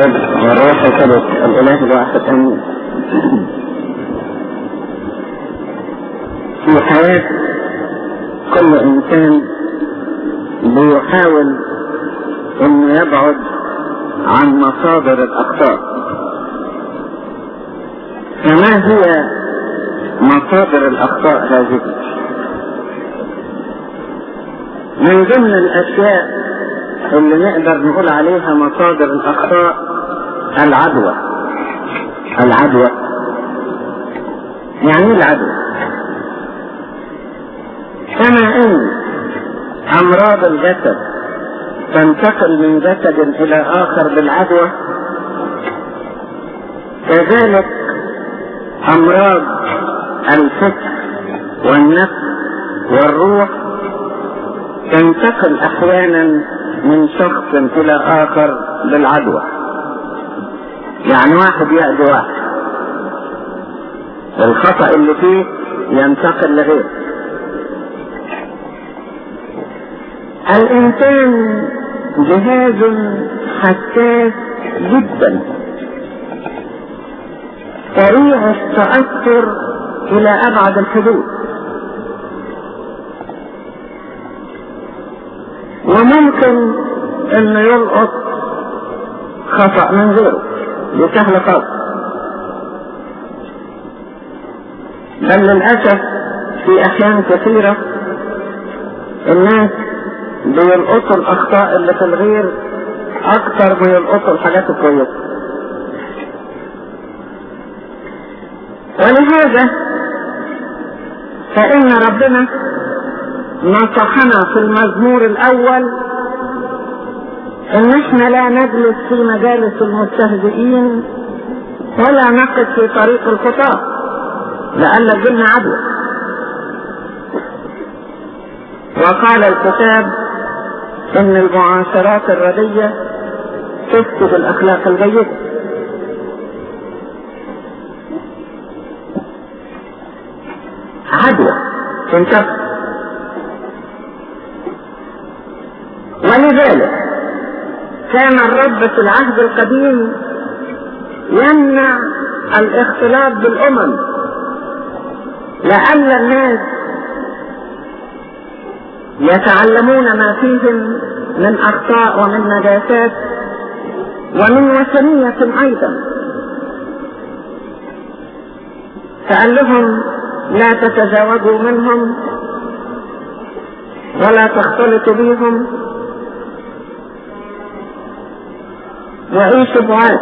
والابن والروح القدس الاله الواحد امين في حياة كل انسان بيحاول انه يبعد عن مصادر الاخطاء فما هي مصادر الاخطاء هذه من ضمن الاشياء اللي نقدر نقول عليها مصادر الاخطاء العدوى العدوى يعني ايه العدوى كما ان امراض الجسد تنتقل من جسد الى اخر بالعدوى كذلك امراض الفكر والنفس والروح تنتقل احيانا من شخص الى اخر بالعدوى يعني واحد يأذي واحد الخطأ اللي فيه ينتقل لغيره الانسان جهاز حساس جدا سريع التأثر الى ابعد الحدود وممكن انه يلقط خطأ من غيره بسهل خالص بل للأسف في أحيان كثيرة الناس بيلقطوا الأخطاء اللي في الغير أكثر ما يلقطوا الحاجات الكويسة ولهذا فإن ربنا نصحنا في المزمور الأول إن إحنا لا نجلس في مجالس المستهزئين ولا نقف في طريق الخطاة لألا تجيلنا عدوى وقال الكتاب إن المعاشرات الردية تفسد الأخلاق الجيدة عدوى تنتقل ولذلك كان الرب في العهد القديم يمنع الاختلاط بالامم لأن الناس يتعلمون ما فيهم من اخطاء ومن نجاسات ومن وثنية ايضا فقال لهم لا تتزوجوا منهم ولا تختلطوا بهم وعيشوا بعاد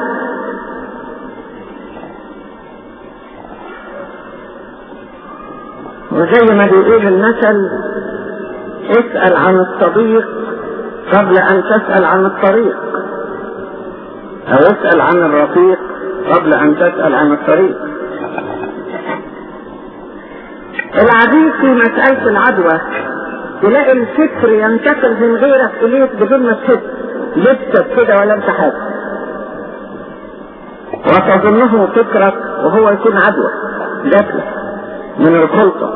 وزي ما بيقول المثل اسأل عن الصديق قبل ان تسأل عن الطريق او اسأل عن الرفيق قبل ان تسأل عن الطريق العديد في مسألة العدوى تلاقي الفكر ينتقل من غيرك اليك بدون ما تحس لسه كده ولا انت حاسس وتظنه فكرك وهو يكون عدوى جاتلك من الخلطة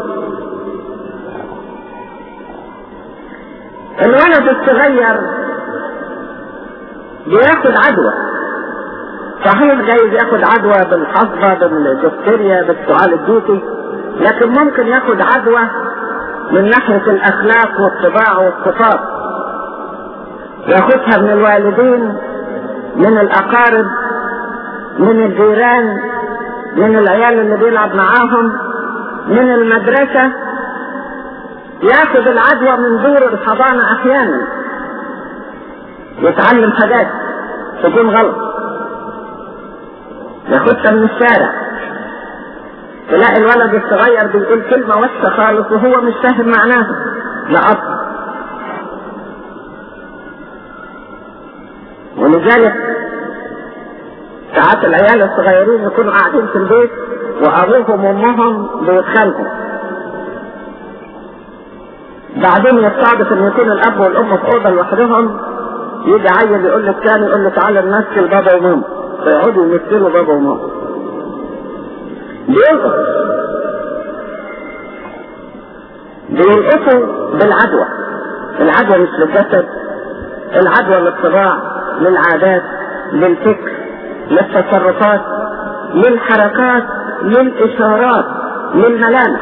الولد الصغير بياخد عدوى صحيح جايز ياخد عدوى بالحصبة بالدكتوريا بالسؤال الدوتي لكن ممكن ياخد عدوى من ناحية الاخلاق والطباع والصفات ياخدها من الوالدين من الاقارب من الجيران من العيال اللي بيلعب معاهم من المدرسة ياخد العدوى من دور الحضانة احيانا يتعلم حاجات تكون غلط ياخدها من الشارع تلاقي الولد الصغير بيقول كلمة وحشة خالص وهو مش فاهم معناها لا أصل ولذلك ساعات العيال الصغيرين يكونوا قاعدين في البيت وابوهم وامهم بيتخانقوا بعدين يستعدف ان يكون الاب والام في اوضه لوحدهم يجي عيل يقول للثاني يقول له تعالى نمثل بابا وماما فيقعدوا يمثلوا بابا وماما بيلقط بيلقطوا بالعدوى العدوى مش للجسد العدوى للطباع للعادات للفكر للتصرفات للحركات للإشارات للملامح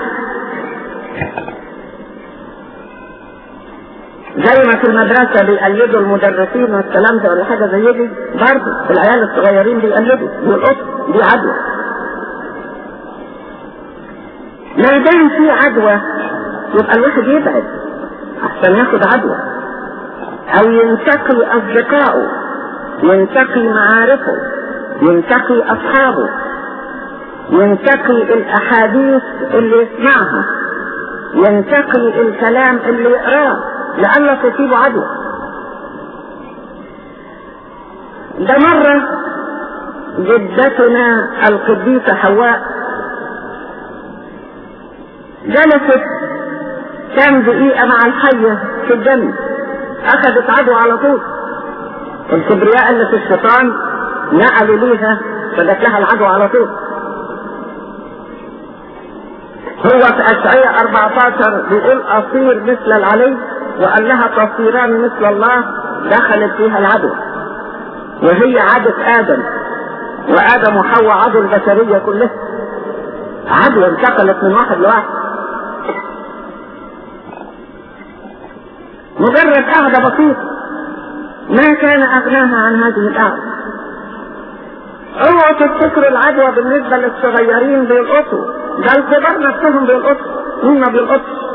زي ما في المدرسة بيقلدوا المدرسين والكلام ده ولا حاجة زي دي برضه العيال الصغيرين بيقلدوا والقط دي عدوى ما دام في عدوى يبقى الواحد يبعد احسن ياخد عدوى او ينتقي اصدقائه ينتقي معارفه ينتقي اصحابه ينتقي الاحاديث اللي يسمعها ينتقي الكلام اللي يقراه لئلا تصيبه عدوى ده مرة جدتنا القديسة حواء جلست كام دقيقة مع الحية في الجنة أخذت عدوى على طول الكبرياء اللي في الشيطان نقلوا ليها فجت لها العدوى على طول هو في أشعية 14 بيقول أصير مثل العلي وقال لها تصيران مثل الله دخلت فيها العدوى وهي عادة آدم وآدم وحواء عدو البشرية كلها عدوى انتقلت من واحد لواحد مجرد قعدة بسيطة ما كان أغناها عن هذه القعدة اوعوا تفتكروا العدوى بالنسبة للصغيرين بيلقطوا ده الكبار نفسهم بيلقطوا مين ما بيلقطش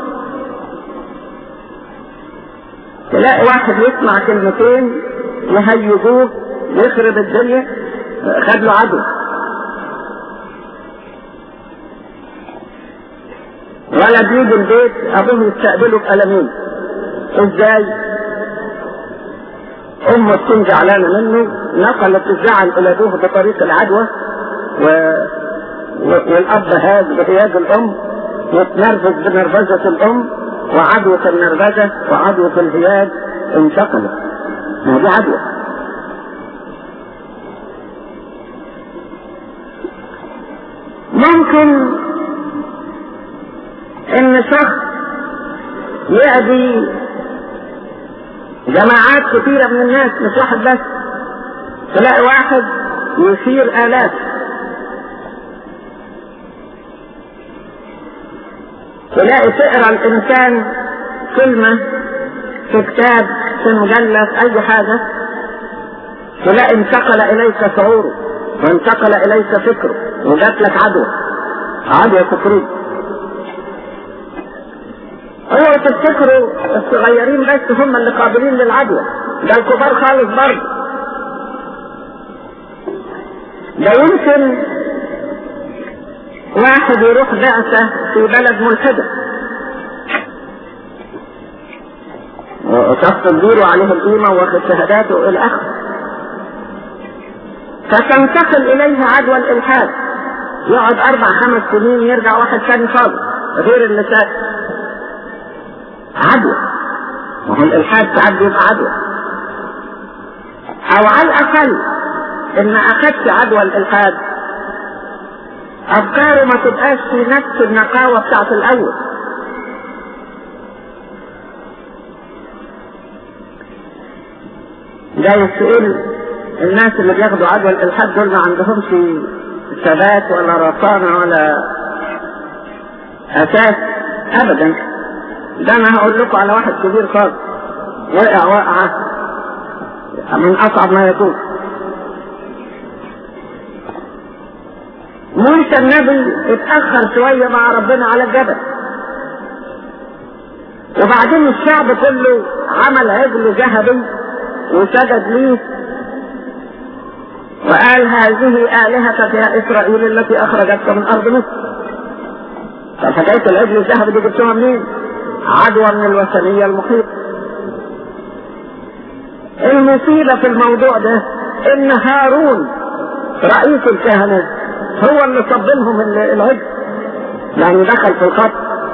تلاقي واحد يسمع كلمتين يهيجوه يخرب الدنيا خد له عدو ولد يجي البيت ابوه يستقبله بقلمين ازاي امه تكون زعلانه منه نقلت الزعل الى ابوه بطريق العدوى و... و... والاب هاز بهياج الام وتنرفز بنرفزه الام وعدوة النرفزة وعدوة الهياج انتقلت ما دي عدوى ممكن ان شخص يأذي جماعات كثيرة من الناس مش واحد بس تلاقي واحد يثير آلاف تلاقي تقرا الانسان كلمة في كتاب في مجلة في اي حاجة تلاقي انتقل اليك شعوره وانتقل اليك فكره وجات لك عدوى عدوى فكرية هو تفتكروا الصغيرين بس هم اللي قابلين للعدوى ده الكبار خالص برضه ده يمكن واحد يروح بعثة في بلد ملحدة وشخص كبير وعليه القيمة واخد شهاداته إلى آخره فتنتقل إليه عدوى الإلحاد يقعد أربع خمس سنين يرجع واحد ثاني خالص غير اللي ساك عدوى وهو الإلحاد ساعات بيبقى عدوى أو على الأقل إن أخذت عدوى الإلحاد افكاره ما تبقاش في نفس النقاوة بتاعت الاول جاي تقول الناس اللي بياخدوا عدوى الالحاد دول ما عندهمش ثبات ولا رصانة ولا اساس ابدا ده انا هقول لكم على واحد كبير خالص وقع وقعة من اصعب ما يكون موسى النبي اتأخر شوية مع ربنا على الجبل وبعدين الشعب كله عمل عجل ذهبي وسجد ليه وقال هذه آلهتك يا إسرائيل التي أخرجتك من أرض مصر طب حكاية العجل الذهبي دي جبتوها منين؟ عدوى من الوثنية المحيطة المصيبة في الموضوع ده إن هارون رئيس الكهنة هو اللي صب لهم العجل يعني دخل في الخط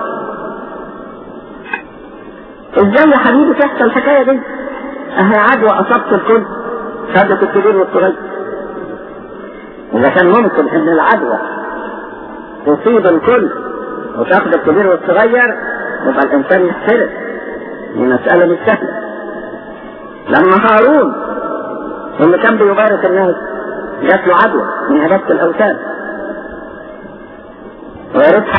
ازاي يا حبيبي تحصل الحكايه دي؟ اهي عدوى اصابت الكل خدت الكبير والصغير اذا كان ممكن ان العدوى تصيب الكل وتاخد الكبير والصغير يبقى الانسان يحترق دي مساله مش سهله لما هارون اللي كان بيبارك الناس جات له عدوى من عبادة الأوثان ويا ريت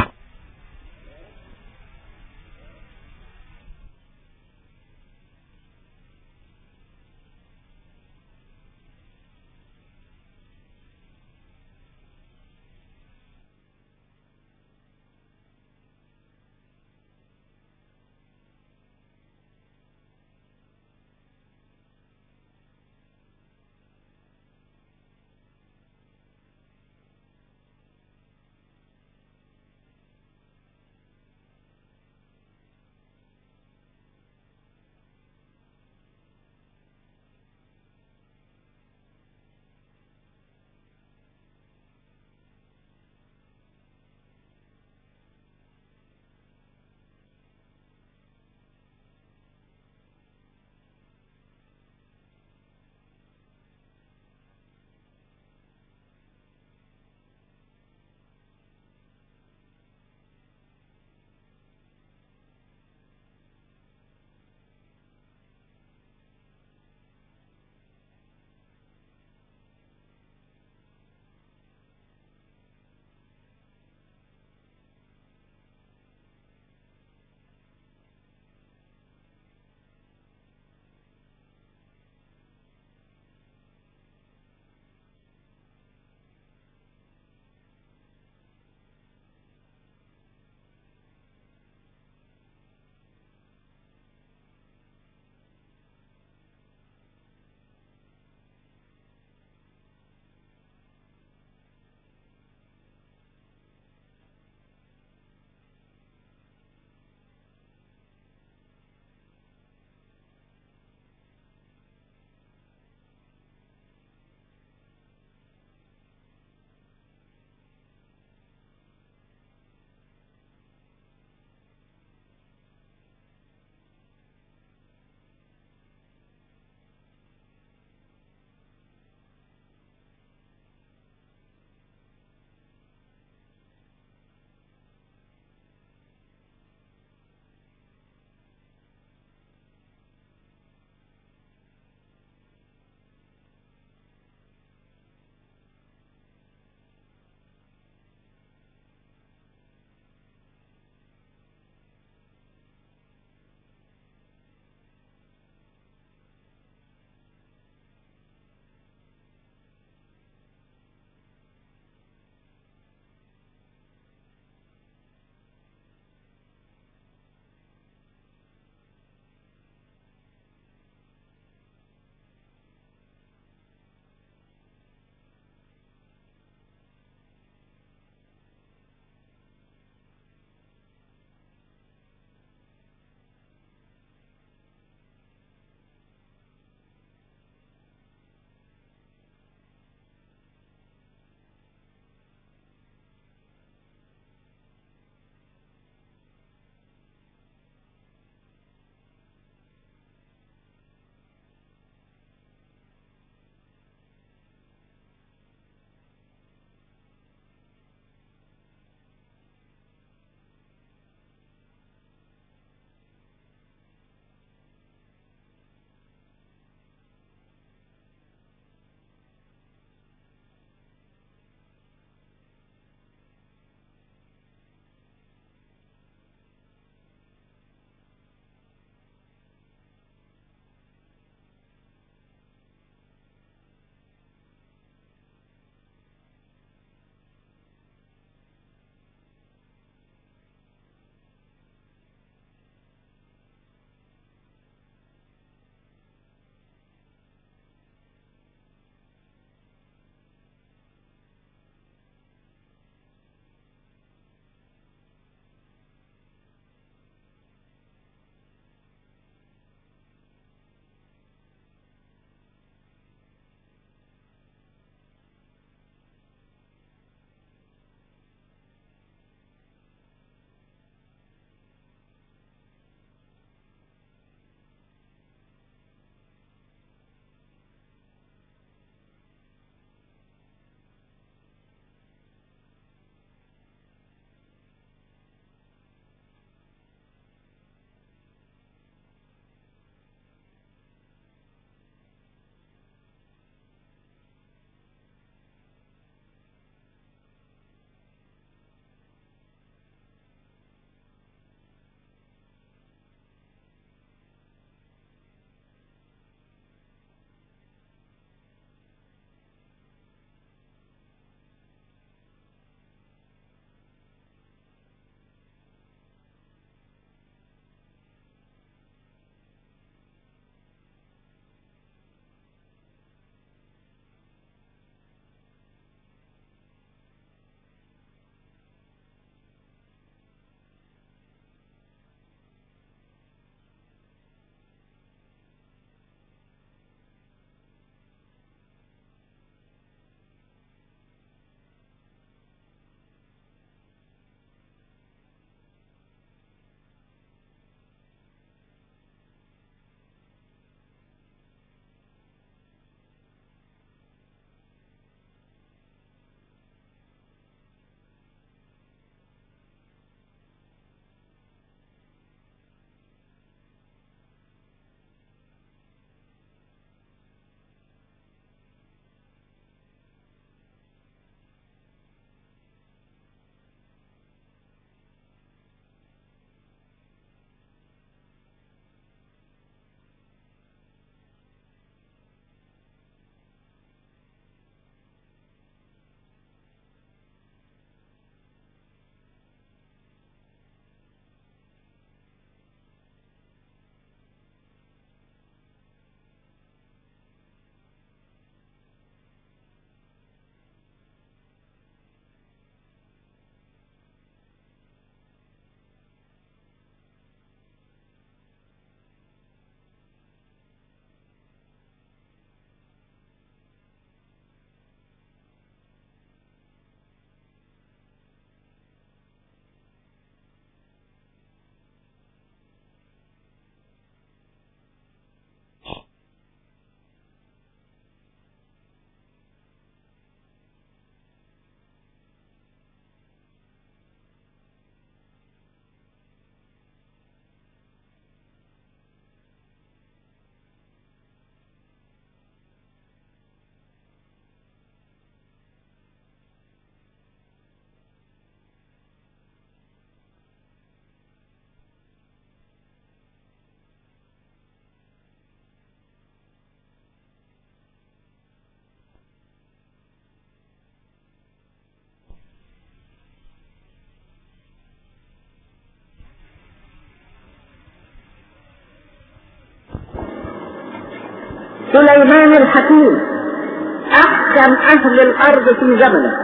سليمان الحكيم احكم اهل الارض في زمنه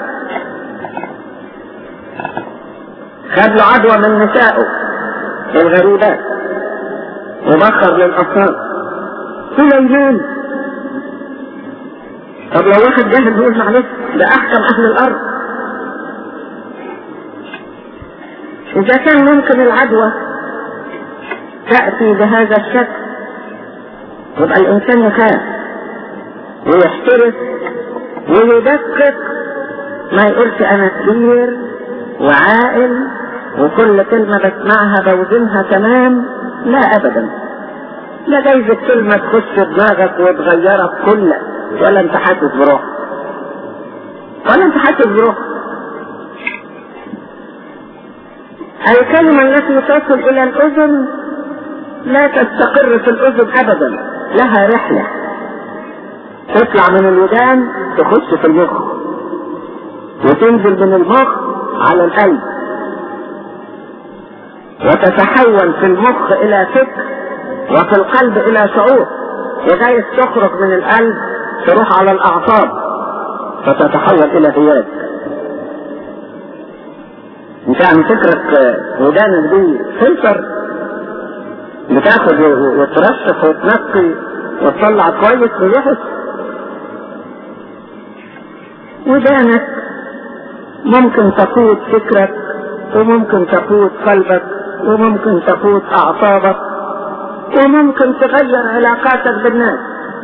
خد له عدوى من نسائه الغريبات وبخر للاصنام سليمان طب لو واحد جاهل بيقول معلش ده احكم اهل الارض اذا كان ممكن العدوى تأتي بهذا الشكل يبقى الانسان يخاف ويحترس ويدقق ما يقولش انا كبير وعاقل وكل كلمة بسمعها بوزنها تمام لا ابدا لا جايز الكلمة تخش دماغك وتغيرك كلك ولا انت حاسس بروحك ولا انت حاسس بروحك الكلمة التي تصل الى الاذن لا تستقر في الاذن ابدا لها رحلة تطلع من الودان تخش في المخ وتنزل من المخ على القلب وتتحول في المخ الى فكر وفي القلب الى شعور وجايز تخرج من القلب تروح على الاعصاب فتتحول الى هياج انت عم فكرك ودانك دي فلتر بتاخد وترشف وتنقي وتطلع كويس ووحش ودانك ممكن تقود فكرك وممكن تقود قلبك وممكن تقود اعصابك وممكن تغير علاقاتك بالناس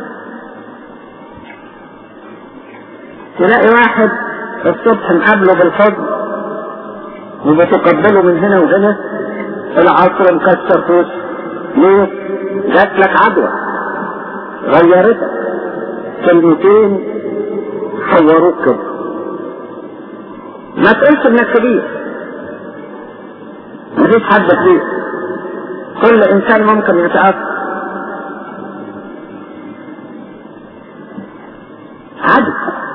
تلاقي واحد الصبح مقابله بالحضن وبتقبله من هنا وهنا العصر مكسر في وشه ليه؟ جات لك عدوى غيرتك كلمتين حوروك كده ما تقولش انك كبير مفيش حد كبير كل انسان ممكن يتأثر عدل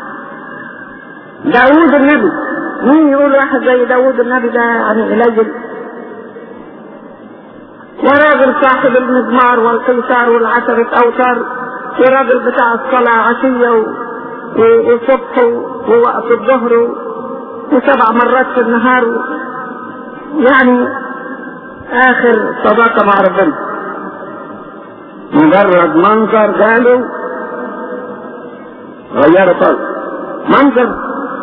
داوود النبي مين يقول واحد زي داوود النبي ده يعني قليل وراجل صاحب المزمار والقيثار والعشرة أوتار وراجل بتاع الصلاة عشية و... وصبح ووقت الظهر وسبع مرات في النهار و... يعني آخر صداقة مع ربنا مجرد منظر قالوا غيروا طلب منظر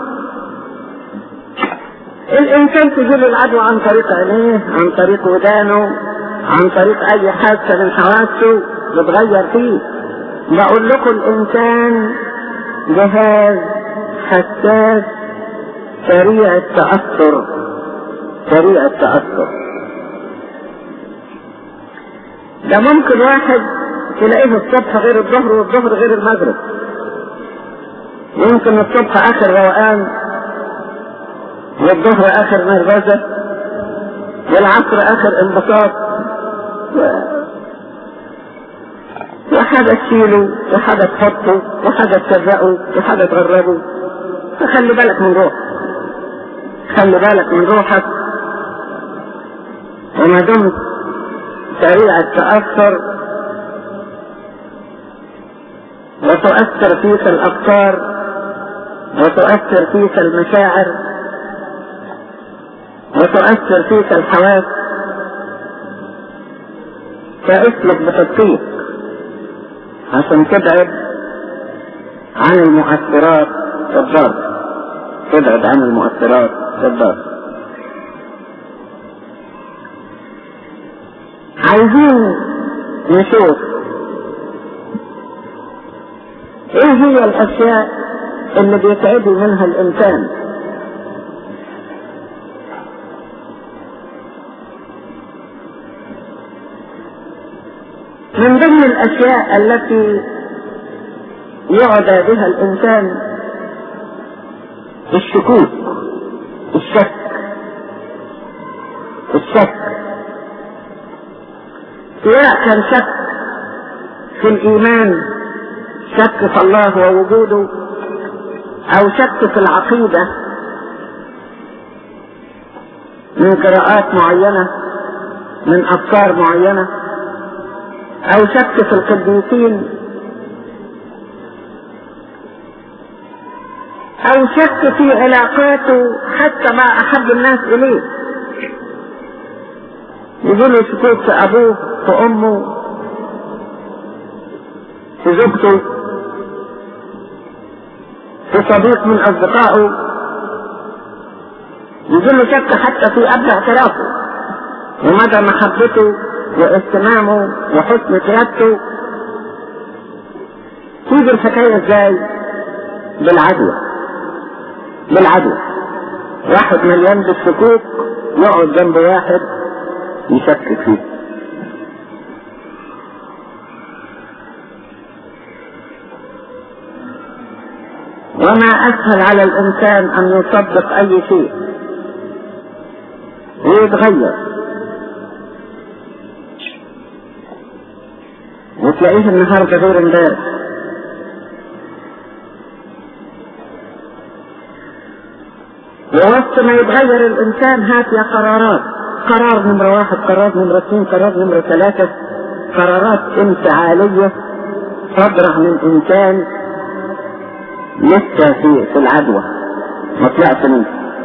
الإنسان تجيب العدوى عن طريق عينيه عن طريق ودانه عن طريق أي حاسة من حواسه بتغير فيه بقول لكم الإنسان جهاز حساس سريع التأثر سريع التأثر ده ممكن واحد تلاقيه الصبح غير الظهر والظهر غير المغرب يمكن الصبح آخر روقان والظهر آخر نرفزة والعصر آخر انبساط وحاجة تشيله وحاجة تحطه وحاجة تسرقه وحاجة تغربه فخلي بالك من روحك خلي بالك من روحك وما دمت سريع التأثر وتؤثر فيك الأفكار وتؤثر فيك المشاعر وتؤثر فيك الحواس فاسلك بتدقيق عشان تبعد عن المؤثرات الضارة تبعد عن المؤثرات الضارة عايزين نشوف ايه هي الاشياء اللي بيتعدي منها الانسان من ضمن الاشياء التي يعدى بها الانسان الشكوك الشك الشك سواء كان شك في الايمان شك في الله ووجوده او شك في العقيدة من قراءات معينة من افكار معينة او شك في القديسين او شك في علاقاته حتى مع احب الناس اليه يقول شكوك في ابوه في امه في زوجته في صديق من اصدقائه يقول له شك حتى في قبل اعترافه ومدى محبته واهتمامه وحسن قيادته تيجي الحكايه ازاي؟ بالعدوى بالعدوى واحد مليان بالشكوك يقعد جنب واحد يشكك فيه وما اسهل على الانسان ان يصدق اي شيء ويتغير وتلاقيه النهارده غير امبارح ووسط ما يتغير الانسان هات يا قرارات قرار نمرة واحد قرار نمرة اثنين قرار نمرة ثلاثة قرارات انفعالية صادرة من انسان لسه في في العدوى ما طلعش منه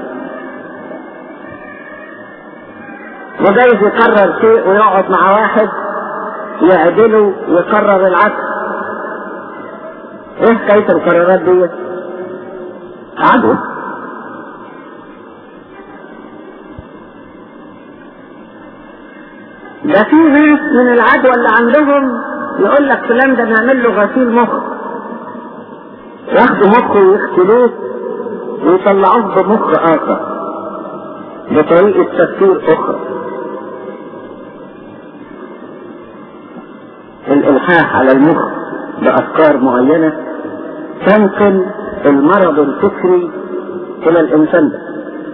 وجايز يقرر شيء ويقعد مع واحد يعدله ويقرر العكس ايه حكاية القرارات دي؟ عدوى ده في ناس من العدوى اللي عندهم يقول لك فلان ده نعمل له غسيل مخ ياخدوا مخه ويغسلوه ويطلعوه بمخ اخر بطريقة تفكير اخرى الالحاح على المخ بافكار معينة تنقل المرض الفكري الى الانسان ده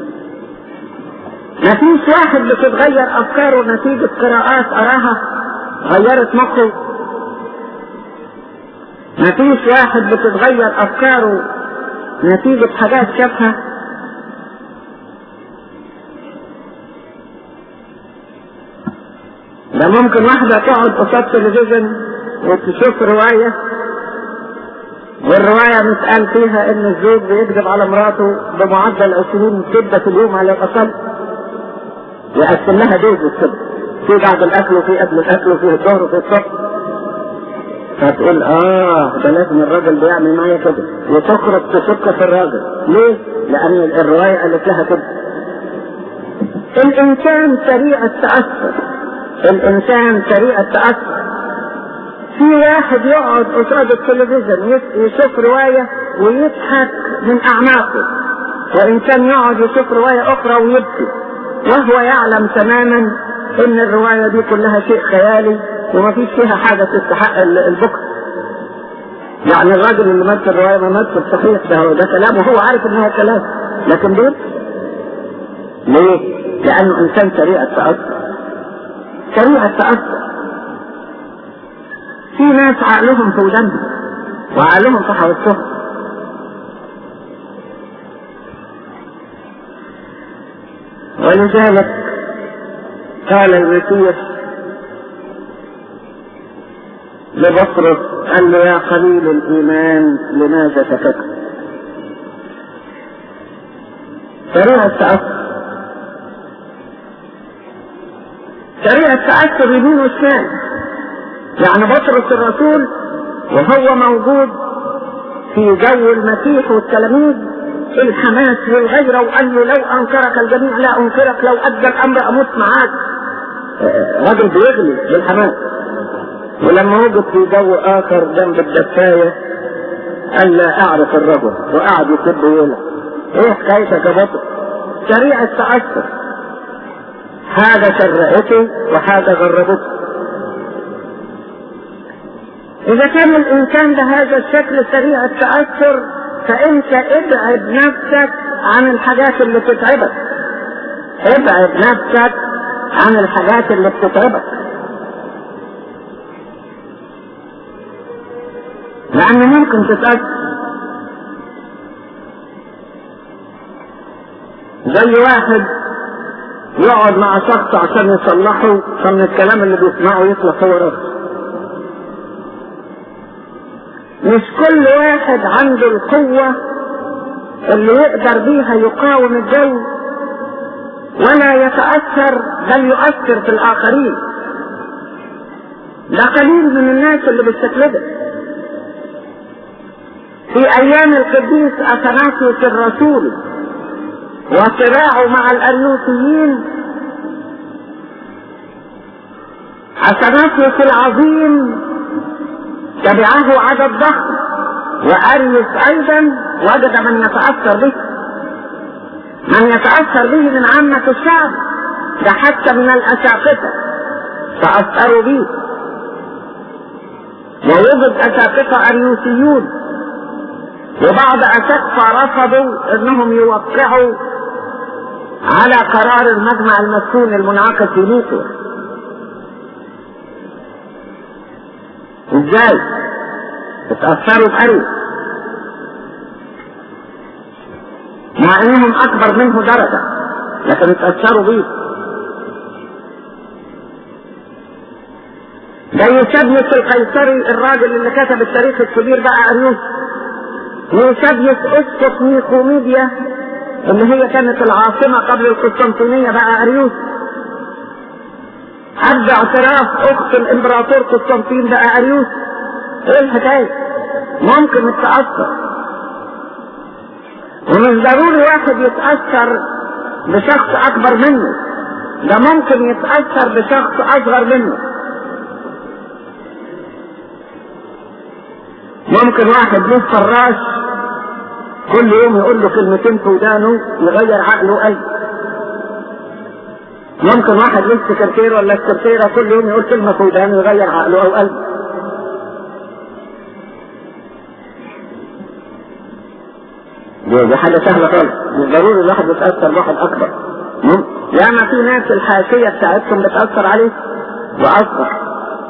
ما فيش واحد بتتغير افكاره نتيجة قراءات اراها غيرت مخه ما فيش واحد بتتغير افكاره نتيجة حاجات شافها ده ممكن واحدة تقعد قصاد تلفزيون وتشوف رواية والرواية متقال فيها ان الزوج بيكذب على مراته بمعدل 20 كذبة في اليوم على الاقل يقسم لها دوز الكذب في بعد الاكل وفي قبل الاكل وفي الظهر وفي الصبح فتقول اه ده لازم الراجل بيعمل معايا كده وتخرج تشك في الراجل ليه؟ لان الرواية قالت لها كده الانسان سريع التأثر الانسان سريع التأثر في واحد يقعد قصاد التلفزيون يشوف رواية ويضحك من اعماقه وانسان يقعد يشوف رواية اخرى ويبكي وهو يعلم تماما ان الرواية دي كلها شيء خيالي وما فيش فيها حاجة تستحق البكر يعني الراجل اللي مثل الرواية ما مثل صحيح ده ده كلام وهو عارف انها كلام لكن بيبكي ليه؟ لانه انسان سريع التأثر سريع التأثر في ناس عقلهم في ودانهم وعقلهم في حواسهم ولذلك قال المسيح لبطرس قال له يا قليل الايمان لماذا تفكر سريع التأثر سريع التأثر يمين وشمال يعني بطرس الرسول وهو موجود في جو المسيح والتلاميذ الحماس والغيرة وقال له لو أنكرك الجميع لا أنكرك لو أدى الأمر أموت معاك راجل بيغلي بالحماس ولما وجد في جو آخر جنب الدفاية قال لا أعرف الرجل وقعد يسب ويلعب إيه حكايتك يا بطل سريع التأثر حاجة شرقته وحاجة غربته إذا كان الإنسان بهذا الشكل سريع التأثر فأنت ابعد نفسك عن الحاجات اللي بتتعبك ابعد نفسك عن الحاجات اللي بتتعبك لأن ممكن تتأثر زي واحد يقعد مع شخص عشان يصلحه فمن الكلام اللي بيسمعه يطلع هو راسه مش كل واحد عنده القوة اللي يقدر بيها يقاوم الجو ولا يتأثر بل يؤثر في الآخرين ده قليل من الناس اللي بالشكل ده في أيام القديس أثناسيوس الرسول وصراعه مع الأريوسيين أثناسيوس العظيم تبعه عدد ضخم وأريوس أيضا وجد من يتأثر به من يتأثر به من عامة الشعب ده حتى من الأساقفة تأثروا به ووجد أساقفة أريوسيون وبعض أساقفة رفضوا أنهم يوقعوا على قرار المجمع المسكون المنعقد في نيسور ازاي؟ اتأثروا بأريوس مع انهم اكبر منه درجة لكن اتأثروا بيه ده يوسبيوس القيصري الراجل اللي كتب التاريخ الكبير بقى اريوس يوسبيوس اسقف نيقوميديا اللي هي كانت العاصمة قبل القسطنطينية بقى اريوس عد اعتراف اخت الامبراطور قسطنطين بقى اريوس ايه الحكاية ممكن التأثر ومش ضروري واحد يتأثر بشخص أكبر منه ده ممكن يتأثر بشخص أصغر منه ممكن واحد له فراش كل يوم يقول له كلمتين في ودانه يغير عقله وقلبه ممكن واحد له سكرتير ولا سكرتيرة كل يوم يقول كلمة في ودانه يغير عقله أو قلبه دي, دي حاجة سهلة خالص مش ضروري الواحد يتأثر بواحد أكبر ياما في ناس الحاشية بتاعتهم بتأثر عليه وأصبح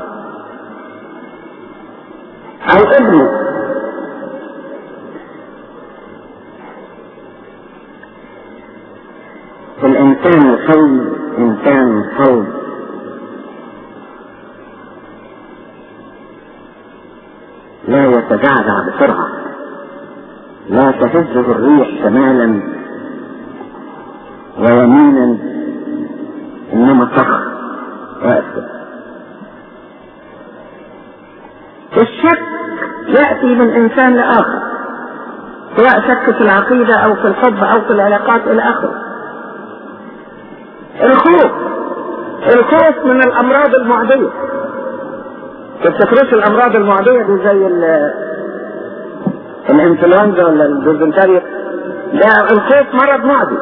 أو ابنه الإنسان القوي إنسان قوي لا يتجعجع بسرعة لا تهزه الريح شمالا ويمينا انما صخر واقف الشك يأتي من انسان لاخر سواء شك في العقيدة او في الحب او في العلاقات الى اخره الخوف الخوف من الامراض المعدية تفتكروش الامراض المعدية دي زي الانفلونزا ولا الديزنتريا ده الخوف مرض معدي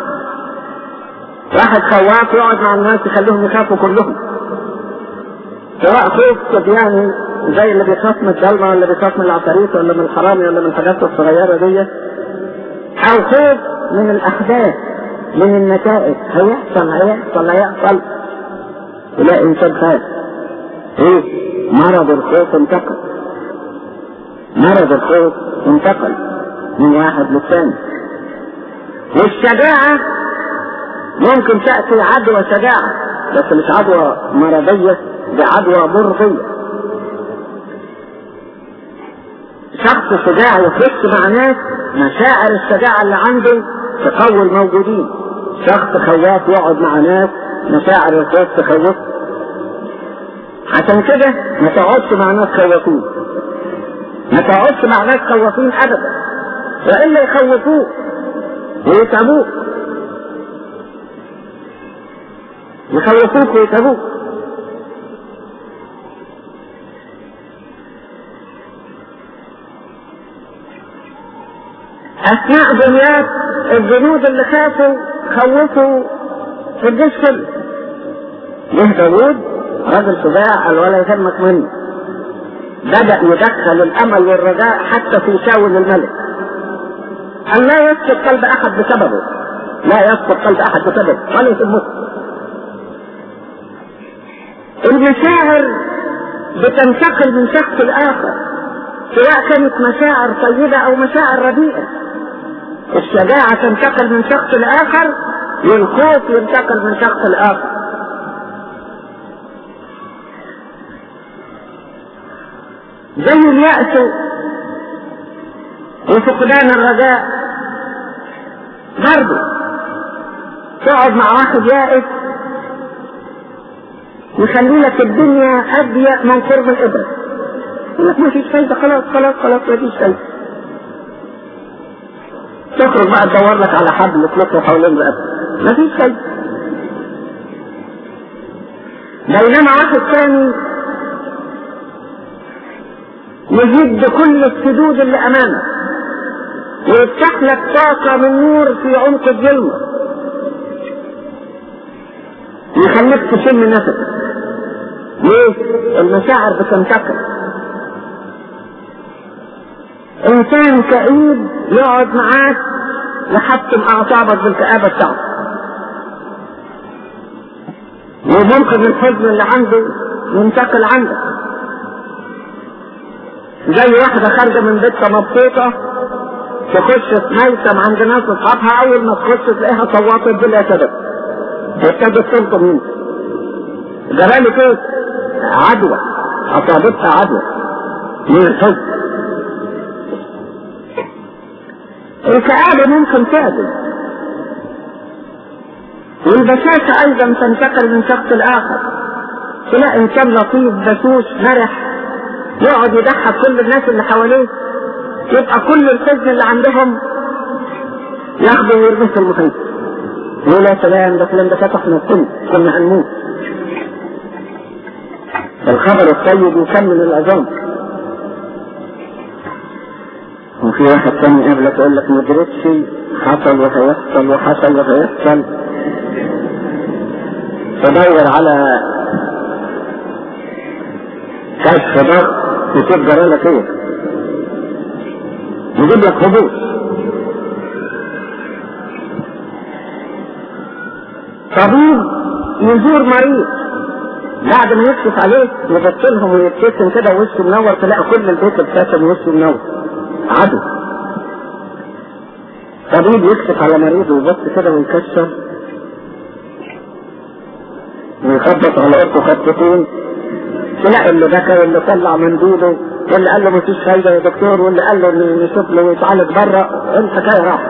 واحد خواف يقعد مع الناس يخليهم يخافوا كلهم سواء خوف صبياني زي اللي بيخاف من الضلمة ولا بيخاف من العفاريت ولا من الحرامي ولا من الحاجات الصغيرة دي أو خوف من الأحداث من النتائج هيحصل هيحصل هيحصل تلاقي إنسان خاف إيه مرض الخوف انتقل مرض الخوف انتقل من واحد للثاني والشجاعة ممكن تأتي عدوى شجاعة بس مش عدوى مرضية دي عدوى مرضية شخص شجاع يخش مع ناس مشاعر الشجاعة اللي عنده تقوي الموجودين شخص خواف يقعد مع ناس مشاعر الخوف تخوفه عشان كده ما تقعدش مع ناس خوافين ما تقعدش مع ناس خوافين ابدا والا يخوفوك ويتعبوك يخوفوك ويتعبوك اثناء دنيات الجنود اللي خافوا خوفوا في الجيش كله جه داوود راجل شجاع قال ولا يهمك مني بدأ يدخل الأمل والرجاء حتى في شاول الملك أن لا يسقط قلب أحد بسببه لا يسقط قلب أحد بسببه ولا يهمه المشاعر بتنتقل من شخص لآخر سواء كانت مشاعر طيبة أو مشاعر رديئة الشجاعة تنتقل من شخص لآخر والخوف ينتقل من شخص لآخر زي اليأس وفقدان الرجاء برضه تقعد مع واحد يائس يخلي لك الدنيا اضيق من قرب الابره يقول لك ما فيش فايده خلاص خلاص خلاص ما فيش فايده تخرج بقى تدور لك على حبل تلفه حوالين رقبتك ما فيش فايده بينما واحد ثاني يجيب بكل السدود اللي امامك ويفتح لك طاقة من نور في عمق الظلمة يخليك تشم نفسك ليه؟ المشاعر بتنتقل انسان كئيب يقعد معاك يحطم اعصابك بالكآبة بتاعته وممكن الحزن اللي عنده ينتقل عندك زي واحدة خارجة من بيتها مبسوطة تخش في ميتم عند ناس اصحابها اول ما تخش تلاقيها صوتت بلا سبب ابتدت تلطم منك جرالك ايه؟ عدوى اصابتها عدوى من الحزن الكآبة ممكن تعدل والبشاشة ايضا تنتقل من شخص لاخر تلاقي انسان لطيف بشوش مرح يقعد يضحك كل الناس اللي حواليه يبقى كل الحزن اللي عندهم ياخده ويرميه في المحيط يقول يا سلام ده فلان ده فتح نفسنا كنا هنموت الخبر الطيب يكمل العظام وفي واحد تاني قبلك يقول لك ما درتش حصل وهيحصل وحصل وهيحصل تدور على كشف ضغط يشوف جرالك ايه يجيب لك هبوط طبيب يزور مريض بعد ما يكشف عليه يبص لهم ويبتسم كده وشه منور تلاقي كل البيت ابتسم وشه منور عدو طبيب يكشف على مريض ويبص كده ويكشر ويخبط على اخته خطتين تلاقي اللي بكى واللي طلع منديله واللي قال له مفيش فايده يا دكتور واللي قال له نشوف له ويتعالج بره الحكايه راحت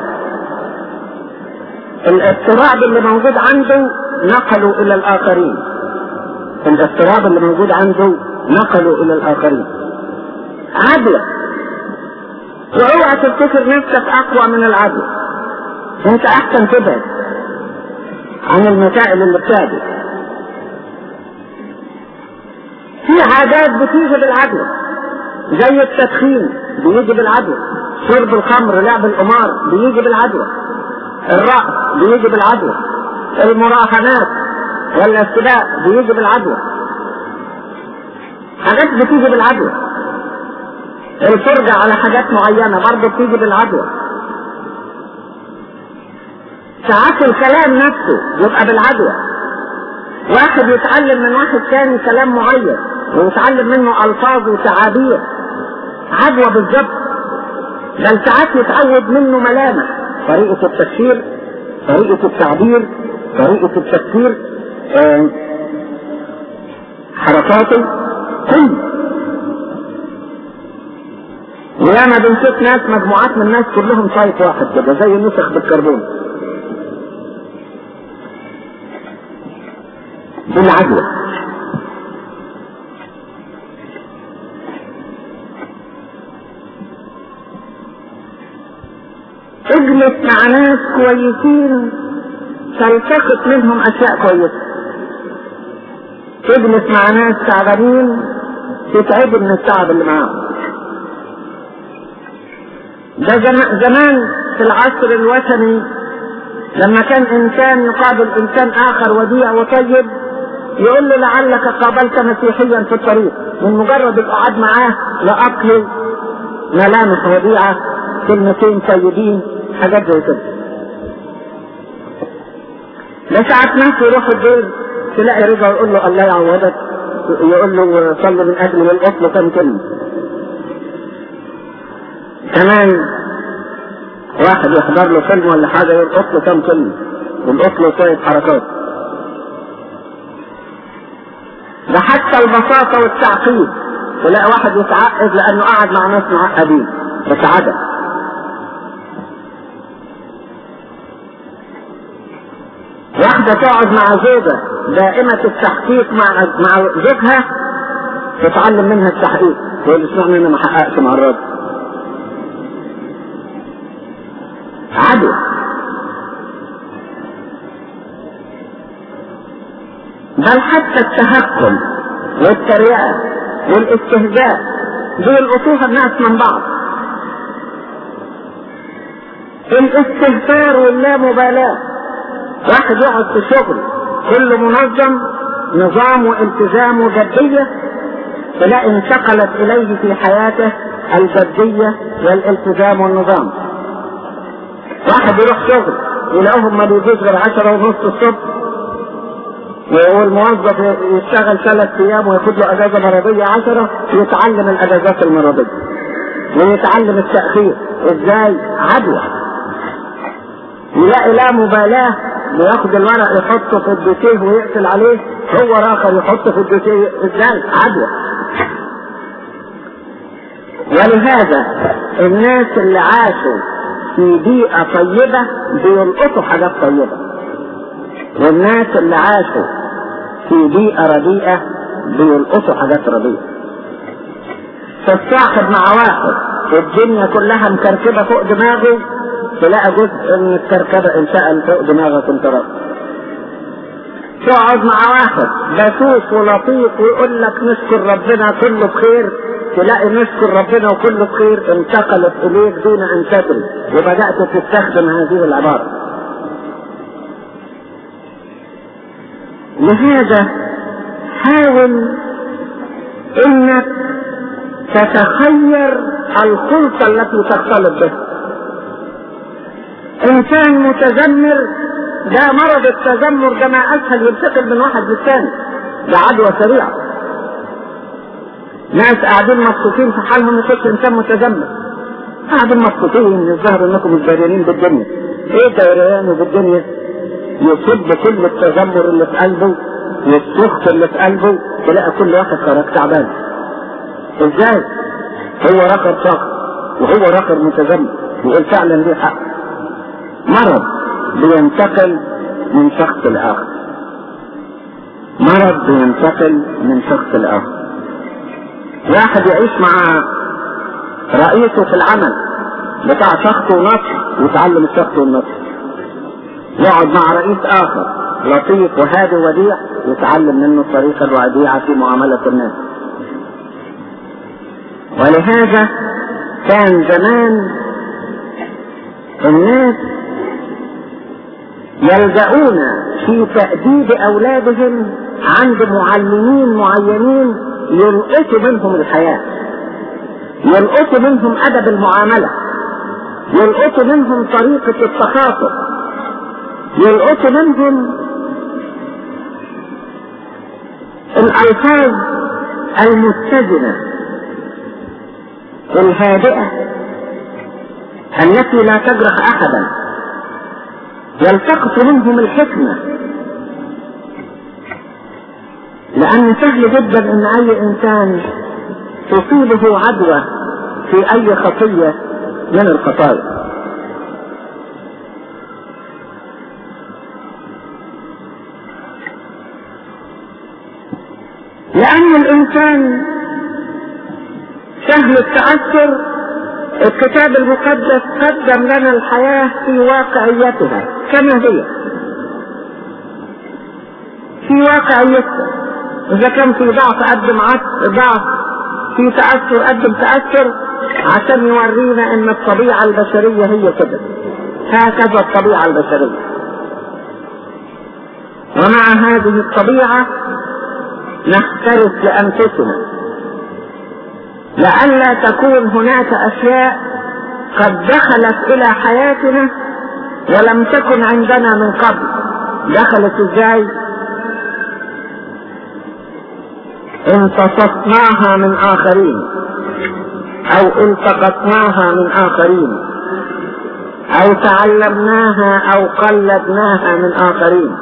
الاضطراب اللي موجود عنده نقلوا الى الاخرين الاضطراب اللي موجود عنده نقلوا الى الاخرين عدوى واوعى تفتكر نفسك اقوى من العدو انت احسن تبعد عن المسائل اللي بتعدي في عادات بتيجي بالعدوى زي التدخين بيجي بالعدوى شرب الخمر لعب القمار بيجي بالعدوى الرقص بيجي بالعدوى المراهنات ولا السباق بيجي بالعدوى حاجات بتيجي بالعدوى الفرجة على حاجات معينة برضه بتيجي بالعدوى ساعات الكلام نفسه يبقى بالعدوى واحد يتعلم من واحد ثاني كلام معين ويتعلم منه الفاظ وتعابير عدوى بالظبط بل ساعات يتعود منه ملامح طريقة التفسير طريقة التعبير طريقة التفسير آه حركاته كل وياما بنشوف ناس مجموعات من الناس كلهم سايت واحد كده زي نسخ بالكربون بالعدوى اجلس مع ناس كويسين تلتقط منهم اشياء كويسه تجلس مع ناس تعبانين تتعب من التعب اللي معاهم ده زمان في العصر الوثني لما كان انسان يقابل انسان اخر وديع وطيب يقول له لعلك قابلت مسيحيا في الطريق من مجرد القعاد معاه لاقل ملامح وديعه كلمتين طيبين حاجات زي كده ده ساعات ناس يروح الدير تلاقي رجع يقول له الله يعوضك يقول له صلي من اجل والقط له كم كلمه كمان واحد يحضر له فيلم ولا حاجه يلقط له كم كلمه يلقط له شويه حركات ده حتى البساطه والتعقيد تلاقي واحد يتعقد لانه قعد مع ناس معقدين بس عدم واحدة تقعد مع زوجة دائمة التحقيق مع مع زوجها تتعلم منها التحقيق تقول اسمعني انا ما حققش مع الراجل عدو بل حتى التهكم والتريقة والاستهزاء دول أصوها الناس من بعض الاستهتار واللامبالاة واحد يقعد في شغل كله منظم نظام والتزام وجدية تلاقي انتقلت إليه في حياته الجدية والالتزام والنظام واحد يروح شغل يلاقوهم ما بيجوش غير عشرة ونص الصبح والموظف يشتغل ثلاث ايام وياخد له اجازه مرضيه عشرة يتعلم الاجازات المرضيه ويتعلم التاخير ازاي عدوى يلاقي لا مبالاه بياخد الورق يحطه في الدوسيه ويقفل عليه هو اخر يحطه في الدوسيه ازاي عدوى ولهذا الناس اللي عاشوا في بيئة طيبة بيلقطوا حاجات طيبة والناس اللي عاشوا في بيئة رديئة بيلقطوا حاجات رديئة تتصاحب مع واحد الدنيا كلها مكركبة فوق دماغه تلاقي جزء من الكركبة انشأل فوق دماغك انت رأس تقعد مع واحد بسوس ولطيف ويقول لك نشكر ربنا كله بخير تلاقي نشكر ربنا وكله بخير انتقلت اليك دون ان تدري وبدأت تستخدم هذه العبارة لهذا حاول انك تتخير الخلطة التي تختلط بها انسان متذمر ده مرض التذمر ده ما اسهل ينتقل من واحد للثاني ده عدوى سريعة ناس قاعدين مبسوطين في حالهم يخش انسان متذمر قاعدين مبسوطين الظاهر انكم متداريين بالدنيا ايه داريان بالدنيا يصب كل التذمر اللي في قلبه والسخط اللي في قلبه تلاقي كل واحد خرج تعبان ازاي هو رقر شخص وهو رقر متذمر يقول فعلا ليه حق مرض بينتقل من شخص لاخر مرض بينتقل من شخص لاخر واحد يعيش مع رئيسه في العمل بتاع شخص ونصر ويتعلم الشخص والنصر يقعد مع رئيس اخر لطيف وهادي وديع يتعلم منه الطريقة الوديعة في معاملة الناس ولهذا كان زمان الناس يلجؤون في تأديب أولادهم عند معلمين معينين يلقطوا منهم الحياة يلقطوا منهم أدب المعاملة يلقطوا منهم طريقة التخاطب يلقطوا منهم الألفاظ المتزنة الهادئة التي لا تجرح أحدا يلتقط منهم الحكمة لأن سهل جدا أن أي إنسان تصيبه عدوى في أي خطية من الخطايا لأن الإنسان سهل التأثر الكتاب المقدس قدم لنا الحياة في واقعيتها كما هي في واقعيتها إذا كان في ضعف قدم ضعف في تأثر قدم تأثر عشان يورينا إن الطبيعة البشرية هي كده هكذا الطبيعة البشرية ومع هذه الطبيعة نحترس لأنفسنا لئلا تكون هناك أشياء قد دخلت إلى حياتنا ولم تكن عندنا من قبل دخلت ازاي امتصصناها من آخرين أو التقطناها من آخرين أو تعلمناها أو قلدناها من آخرين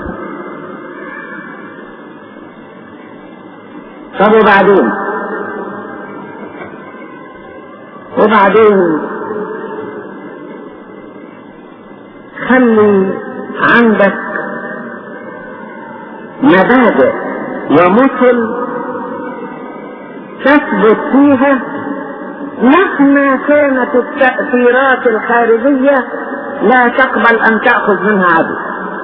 طب وبعدين وبعدين خلي عندك مبادئ ومثل تثبت فيها مهما كانت التأثيرات الخارجية لا تقبل أن تأخذ منها عدل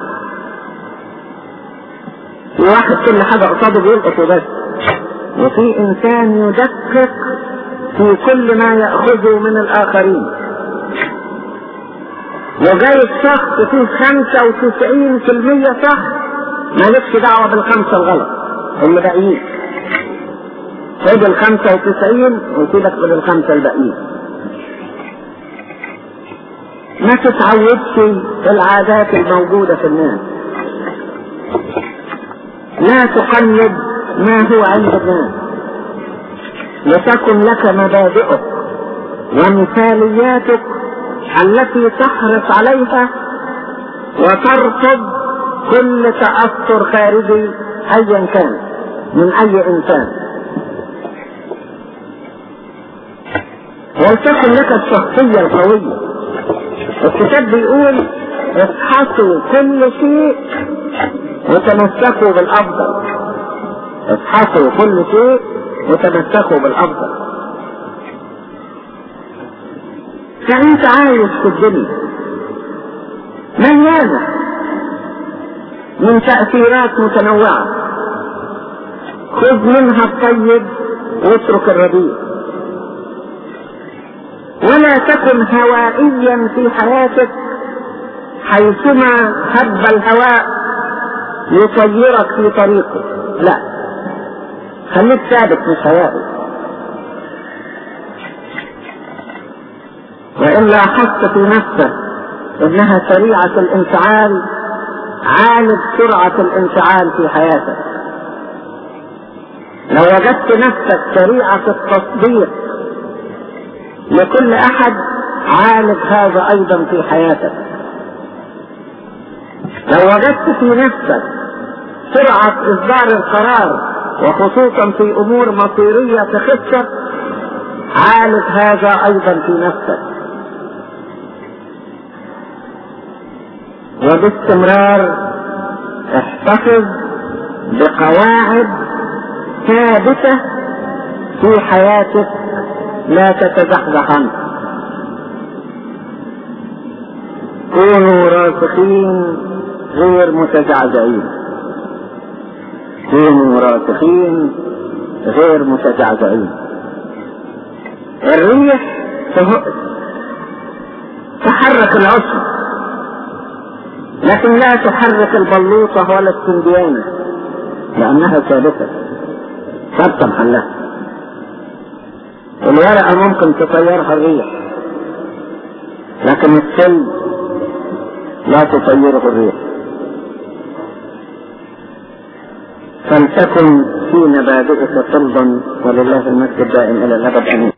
في واحد كل حاجة قصاده بيلقط بس وفي إنسان يدقق في كل ما يأخذه من الآخرين وجاي الشخص فيه خمسة وتسعين في المية صح مالكش دعوة بالخمسة الغلط اللي باقيين خد الخمسة وتسعين وسيبك من الخمسة الباقيين ما تتعودش العادات الموجودة في الناس لا تقلد ما هو عند الناس لتكن لك مبادئك ومثالياتك التي تحرص عليها وترفض كل تأثر خارجي أيا كان من أي إنسان ولتكن لك الشخصية القوية الكتاب بيقول افحصوا كل شيء وتمسكوا بالأفضل افحصوا كل شيء وتمسكوا بالأفضل فأنت عايش في الدنيا مليانة من تأثيرات متنوعة خذ منها الطيب واترك الرديء ولا تكن هوائيا في حياتك حيثما هب الهواء يطيرك في طريقه لا خليك ثابت مش هوائي وإن لاحظت في نفسك إنها سريعة الانفعال عالج سرعة الانفعال في حياتك لو وجدت نفسك سريعة التصديق لكل أحد عالج هذا أيضا في حياتك لو وجدت في نفسك سرعة إصدار القرار وخصوصا في أمور مصيرية تخصك عالج هذا أيضا في نفسك وباستمرار احتفظ بقواعد ثابتة في حياتك لا تتزحزح عنها كونوا راسخين غير متزعزعين كونوا راسخين غير متزعزعين الريح تحرك العصر لكن لا تحرك البلوطة ولا السنديانة لأنها ثابتة ثابتة محلها الورقة ممكن تطيرها الريح لكن السل لا تطيره الريح فلتكن في مبادئك صلبا ولله المجد الدائم إلى الأبد أمين